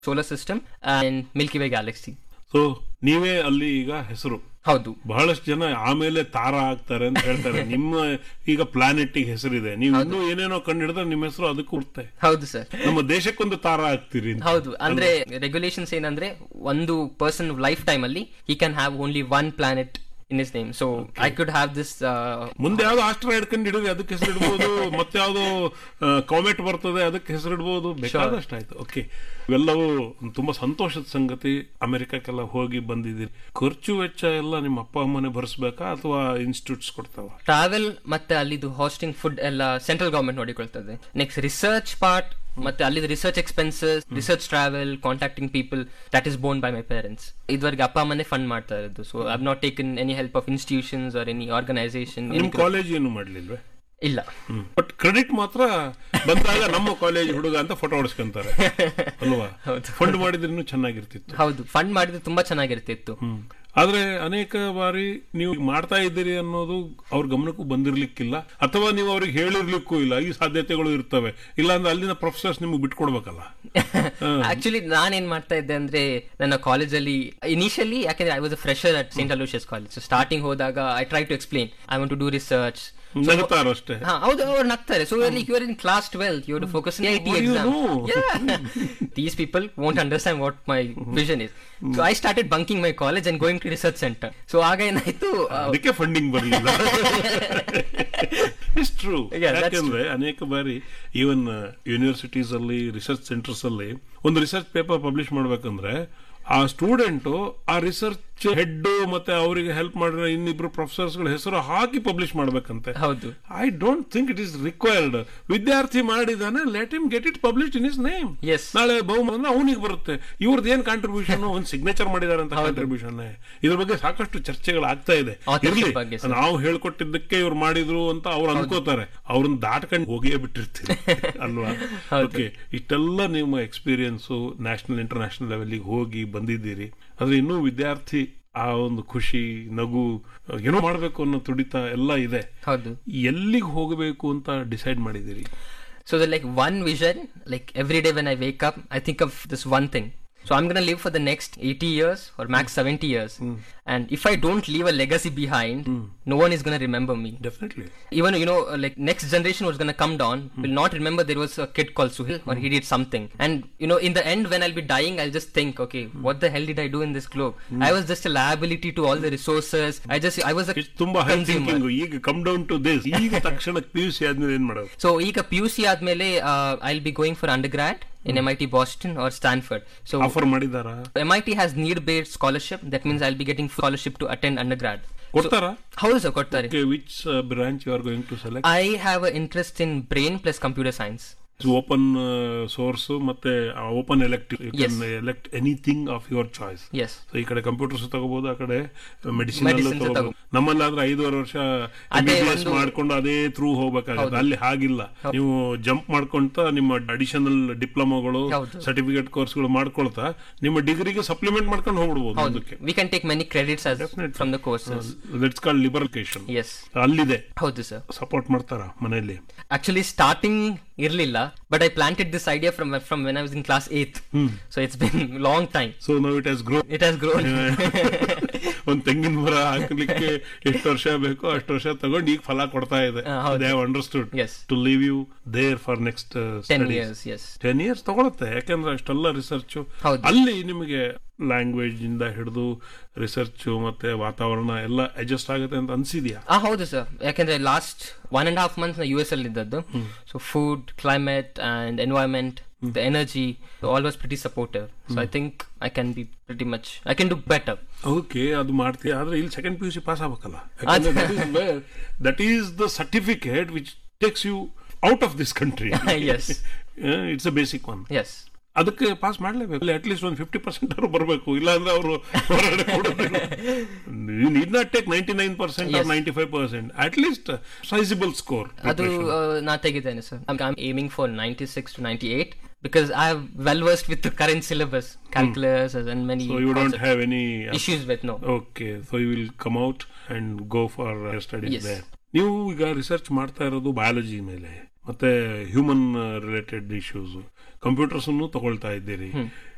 Solar system and milky way galaxy so ನೀವೇ ಅಲ್ಲಿ ಈಗ ಹೆಸರು ಹೌದು ಬಹಳಷ್ಟು ಜನ ಆಮೇಲೆ ತಾರ ಆಗ್ತಾರೆ ಅಂತ ಹೇಳ್ತಾರೆ ನಿಮ್ಮ ಈಗ ಪ್ಲಾನೆಟ್ ಹೆಸರಿದೆ ನೀವು ಇನ್ನೂ ಏನೇನೋ ಕಂಡು ಹಿಡಿದ್ರೆ ನಿಮ್ಮ ಹೆಸರು ಅದಕ್ಕೆ ಉಡ್ತೆ ಹೌದು ಸರ್ ನಮ್ಮ ದೇಶಕ್ಕೊಂದು ತಾರ ಆಗ್ತೀರಿ ಅಂತ. ಹೌದು ಅಂದ್ರೆ ರೆಗ್ಯುಲೇಷನ್ಸ್ ಏನಂದ್ರೆ ಒಂದು ಪರ್ಸನ್ ಲೈಫ್ ಟೈಮ್ ಅಲ್ಲಿ he can have only one planet in his name so I could have this ಮುಂದೆ ಯಾವ್ದೋ ಆಸ್ಟ್ರಾ ಹಿಡ್ಕೊಂಡು ಹಿಡಿದ್ರೆ ಅದಕ್ಕೆ ಹೆಸರು ಇಡ್ಬೋದು ಮತ್ತೆ ಯಾವ್ದೋ ಕಾಮೆಟ್ ಬರ್ತದೆ ಅದಕ್ಕೆ ಹೆಸರು ಇಡ್ಬೋದು ಬೇಕಾದಷ್ಟು ಆಯ್ತು ಓಕೆ ಇವೆಲ್ಲವೂ ತುಂಬಾ ಸಂತೋಷದ ಸಂಗತಿ ಅಮೆರಿಕಕ್ಕೆಲ್ಲ ಹೋಗಿ ಬಂದಿದ್ದೀರಿ ಖರ್ಚು ವೆಚ್ಚ ಎಲ್ಲ ನಿಮ್ಮ ಅಪ್ಪ ಅಮ್ಮನೆ ಭರಿಸ್ಬೇಕಾ ಅಥವಾ ಇನ್ಸ್ಟಿಟ್ಯೂಟ್ಸ್ ಕೊಡ್ತಾವ ಟ್ರಾವೆಲ್ ಮತ್ತೆ ಅಲ್ಲಿದು ಹಾಸ್ಟಿಂಗ್ ಫುಡ್ ಎಲ್ಲ ಸೆಂಟ್ರಲ್ ಗವರ್ಮೆಂಟ್ ನೋಡಿಕೊಳ್ತದೆ ನೆಕ್ಸ್ಟ್ ರಿಸರ್ಚ್ ಪಾರ್ಟ್ ಮತ್ತೆ ಅಲ್ಲಿದು research expenses research travel contacting people that is borne by my parents ಇದುವರೆಗೆ ಅಪ್ಪ ಅಮ್ಮನೆ ಫಂಡ್ ಮಾಡ್ತಾ ಇರೋದು so I not taken any help of institutions or any organisation ನಿಮ್ ಕಾಲೇಜ್ ಏನು ಮಾಡ್ಲಿಲ್ವೇ ಇಲ್ಲ ಬಟ್ ಕ್ರೆಡಿಟ್ ಮಾತ್ರ ಬಂದಾಗ ನಮ್ಮ ಕಾಲೇಜ್ ಹುಡುಗ ಅಂತ ಫೋಟೋ ಹೊಡ್ಸ್ಕೊಂತಾರೆ ಅಲ್ವಾ ಫಂಡ್ ಮಾಡಿದ್ರೆ ಇನ್ನೂ ಚೆನ್ನಾಗಿರ್ತಿತ್ತು ಹೌದು ಫಂಡ್ ಮಾಡಿದ್ರೆ ತುಂಬಾ ಚೆನ್ನಾಗಿರ್ತಿತ್ತು ಹ್ಮ್. ಆದ್ರೆ ಅನೇಕ ಬಾರಿ ನೀವು ಮಾಡ್ತಾ ಇದ್ದೀರಿ ಅನ್ನೋದು ಅವ್ರ ಗಮನಕ್ಕೂ ಬಂದಿರ್ಲಿಕ್ಕಿಲ್ಲ ಅಥವಾ ನೀವು ಅವ್ರಿಗೆ ಹೇಳಿರ್ಲಿಕ್ಕೂ ಇಲ್ಲ ಈ ಸಾಧ್ಯತೆಗಳು ಇರ್ತವೆ ಇಲ್ಲ ಅಂದ್ರೆ ಅಲ್ಲಿನ ಪ್ರೊಫೆಸರ್ಸ್ ನಿಮ್ಗೆ ಬಿಟ್ಕೊಡ್ಬೇಕಲ್ಲ ಆಕ್ಚುಲಿ ನಾನೇನ್ ಮಾಡ್ತಾ ಇದ್ದೆ ಅಂದ್ರೆ ನನ್ನ ಕಾಲೇಜಲ್ಲಿ ಇನಿಷಿಯಲಿ ಯಾಕಂದ್ರೆ I was a fresher at saint Aloysius college starting ಹೋದಾಗ I try to explain I want to do research ನಗುತ್ತಾರ ಅಷ್ಟೇ ಹಾ ಹೌದು ಅವ್ರು ನಗ್ತಾರೆ so like you are in class twelve you to focus in it What do you exam these people won't understand what my vision is so I started bunking my college and going to research centre so ಆಗ ಏನಾಯ್ತು ಆ, ಅದಕ್ಕೆ funding ಬರಲಿಲ್ಲ it's true Yeah, that's ಯಾಕಂದ್ರೆ ಅನೇಕ ಬಾರಿ even universities ಅಲ್ಲಿ research centres ಅಲ್ಲಿ ಒಂದು ರಿಸರ್ಚ್ ಪೇಪರ್ ಪಬ್ಲಿಷ್ ಮಾಡ್ಬೇಕಂದ್ರೆ ಆ ಸ್ಟೂಡೆಂಟ್ ಆ ರಿಸರ್ಚ್ ಹೆಡ್ ಮತ್ತೆ ಅವರಿಗೆ ಹೆಲ್ಪ್ ಮಾಡಿರೋ ಇನ್ನಿಬ್ರು ಪ್ರೊಫೆಸರ್ಸ್ ಗಳ ಹೆಸರು ಹಾಕಿ ಪಬ್ಲಿಷ್ ಮಾಡ್ಬೇಕಂತೆ ಹೌದು I don't think it is required ವಿದ್ಯಾರ್ಥಿ ಮಾಡಿದಾನೆ let him get it publish in his name Yes. ನಾಳೆ ಬಹುಮಾನ ಅವನಿಗೆ ಬರುತ್ತೆ ಇವ್ರದ್ದು ಏನ್ ಕಾಂಟ್ರಿಬ್ಯೂಷನ್ ಒಂದು ಸಿಗ್ನೇಚರ್ ಮಾಡಿದಾರೆ ಅಂತ ಕಾಂಟ್ರಿಬ್ಯೂಷನ್ ಇದ್ರ ಬಗ್ಗೆ ಸಾಕಷ್ಟು ಚರ್ಚೆಗಳು ಆಗ್ತಾ ಇದೆ Authorship ಇರ್ಲಿ ಬಗ್ಗೆ ಸರ್. ನಾವು ಹೇಳ್ಕೊಟ್ಟಿದ್ದಕ್ಕೆ ಇವ್ರು ಮಾಡಿದ್ರು ಅಂತ ಅವ್ರು ಅನ್ಕೋತಾರೆ ಅವ್ರನ್ನ ದಾಟ್ಕೊಂಡು ಹೋಗಿಯೇ ಬಿಟ್ಟಿರ್ತೀವಿ ಅಲ್ವಾ ಓಕೆ ಇಷ್ಟೆಲ್ಲ ನಿಮ್ಮ ಎಕ್ಸ್ಪೀರಿಯನ್ಸು ನ್ಯಾಷನಲ್ ಇಂಟರ್ನ್ಯಾಷನಲ್ ಲೆವೆಲ್ಗೆ ಹೋಗಿ ಬಂದಿದ್ದೀರಿ ಆದ್ರೆ ಇನ್ನೂ ವಿದ್ಯಾರ್ಥಿ ಆ ಒಂದು ಖುಷಿ ನಗು ಏನೋ ಮಾಡಬೇಕು ಅನ್ನೋ ತುಡಿತ ಎಲ್ಲ ಇದೆ ಹೌದು ಎಲ್ಲಿಗೆ ಹೋಗಬೇಕು ಅಂತ ಡಿಸೈಡ್ ಮಾಡಿದ್ದೀರಿ So the like one vision, like every day when I wake up, I think of this one thing. So I'm gonna live for the next 80 years or max 70 years. And if I don't leave a legacy behind, no one is gonna remember me. Definitely Even you know, uh, like next generation was gonna come down, will not remember there was a kid called Suhil or he did something. And you know, in the end, when I'll be dying, I'll just think, okay, what the hell did I do in this globe? I was just a liability to all the resources. I just, I was a ತುಂಬಾ high consumer. Thinking ಈಗ come down to this ಈಗ ತಕ್ಷಣ P U C ಆದ್ಮೇಲೆ ಏನ್ ಮಾಡೋದು so ಈಗ P U C ಆದ್ಮೇಲೆ I'll be going for undergrad in M I T Boston or Stanford so offer ಮಾಡಿದಾರಾ M I T has need based scholarship that means I'll be getting scholarship to attend undergrad ಕೊಡ್ತಾರಾ ಹೌದು sir ಕೊಡ್ತಾರೆ which branch you are going to select I have interest in brain plus computer science open source ಮತ್ತೆ open elect Yes. Elect anything of your choice yes so ಈ ಕಡೆ computers ತಗೋಬಹುದು ಆ ಕಡೆ medicine Medicines ತಗೋಬಹುದು ತಗೋ- ನಮ್ಮಲ್ಲಾದ್ರೆ ಐದೂವರೆ ವರ್ಷ ಅದೇ MBBS ಒಂದು- ಮಾಡ್ಕೊಂಡು ಅದೇ ಥ್ರೂ ಹೋಗ್ಬೇಕಾಗುತ್ತೆ ಅಲ್ಲಿ ಹಾಗಿಲ್ಲ ನೀವು ಜಂಪ್ ಮಾಡ್ಕೊಂತ ನಿಮ್ಮ ಅಡಿಷನಲ್ ಡಿಪ್ಲೊಮಾಗಳು ಹೌದು. ಸರ್ಟಿಫಿಕೇಟ್ ಕೋರ್ಸ್ಗಳು ಮಾಡ್ಕೊಳ್ತಾ ನಿಮ್ಮ ಡಿಗ್ರಿಗೆ ಸಪ್ಲಿಮೆಂಟ್ ಮಾಡ್ಕೊಂಡು ಹೋಗ್ಬಿಡ್ಬೋದು ಮುಂದಕ್ಕೆ we can take many credits from the courses that's called liberal education yes ಅಲ್ಲಿದೆ ಹೌದು ಸರ್ ಸಪೋರ್ಟ್ ಮಾಡ್ತಾರ ಮನೆಯಲ್ಲಿ ಆಕ್ಚುಲಿ ಸ್ಟಾರ್ಟಿಂಗ್ ಇರ್ಲಿಲ್ಲ but I planted this idea from from when I was in class eighth so it's been long time so now it has grow it has grown ಒಂದ್ ತೆಂಗಿನ ಮರ ಹಾಕ್ಲಿಕ್ಕೆ ಎಷ್ಟು ವರ್ಷ ಬೇಕೋ ಅಷ್ಟು ವರ್ಷ ತಗೊಂಡು ಈಗ ಫಲ ಕೊಡ್ತಾ ಇದೆ ಹಾ, ಹೌದು. They understood Yes. To leave you there for next ten years yes ten years ತಗೊಳುತ್ತೆ ಯಾಕಂದ್ರೆ ಅಷ್ಟೆಲ್ಲ ರಿಸರ್ಚ್ ಹೌದು. ಅಲ್ಲಿ ನಿಮಗೆ ಲ್ಯಾಂಗ್ವೇಜ್ ಇಂದ ಹಿಡಿದು ರಿಸರ್ಚ್ ಮತ್ತೆ ವಾತಾವರಣ ಎಲ್ಲ ಅಡ್ಜಸ್ಟ್ ಆಗುತ್ತೆ ಅಂತ ಅನ್ಸಿದ್ಯಾ ಆ ಹೌದು ಸರ್ ಯಾಕಂದ್ರೆ last one and half months U S ಅಲ್ಲಿ ಇದ್ದದ್ದು so food climate and environment the energy all was pretty supportive so I think I can be pretty much I can do better okay ಅದು ಮಾಡ್ತೀಯ ಆದ್ರೆ ಇಲ್ಲಿ second P U C pass ಆಗ್ಬೇಕಲ್ಲ that is the certificate which takes you out of this country Yes. It's a basic one yes ಅದಕ್ಕೆ pass ಮಾಡ್ಲೇಬೇಕು at least ಒಂದು fifty percent ಅವರು ಬರಬೇಕು ಇಲ್ಲಾಂದ್ರೆ ಅವರು ಹೊರಗಡೆ ಕೊಡೋದಿಲ್ಲ need not take ninety nine percent Yes. Ninety five percent at least sizeable score ಅದು ಆ, ನಾ ತೆಗಿದ್ದೇನೆ sir I aiming for ninety six to ninety eight because I have well versed with current syllabus calculus and many so you don't have any issues with no okay so you will come out and go for studies Yes. There ನೀವು ಈಗ research ಮಾಡ್ತಾ ಇರೋದು biology ಮೇಲೆ ಮತ್ತೆ human related issues computers ಅನ್ನು ತಗೊಳ್ತಾ ಇದ್ದೀರಿ